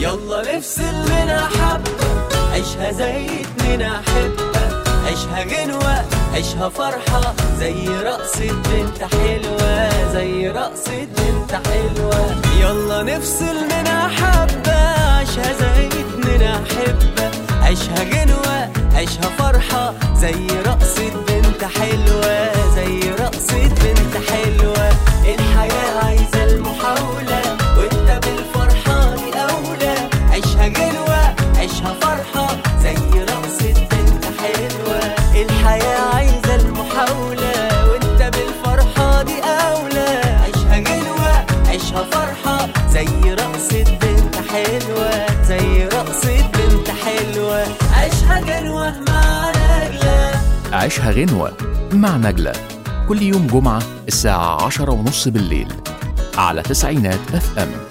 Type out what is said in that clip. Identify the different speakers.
Speaker 1: يلا نفصل منها حبة عيشها زي اتنين أحبة عيشها غنوة عيشها فرحة زي رقصة بنت حلوة زي رقصة بنت حلوة يلا نفصل منها حبة عيشها زي اتنين أحبة عيشها غنوة عيشها فرحة زي رقصة بنت حلوة زي رقصة بنت حلوة الحياة عايزة المحاولة وانت بالفرحة دي أولى عيشها غنوة عيشها فرحة زي رقصة بنت حلوة الحياة عايزة المحاولة وانت بالفرحة دي أولى عيشها غنوة عيشها فرحة زي رقصة بنت حلوة زي رقصة بنت حلوة عيشها غنوة مع نجلة
Speaker 2: عيشها غنوة مع نجلة كل يوم جمعة الساعة عشرة ونص بالليل على تسعينات اف ام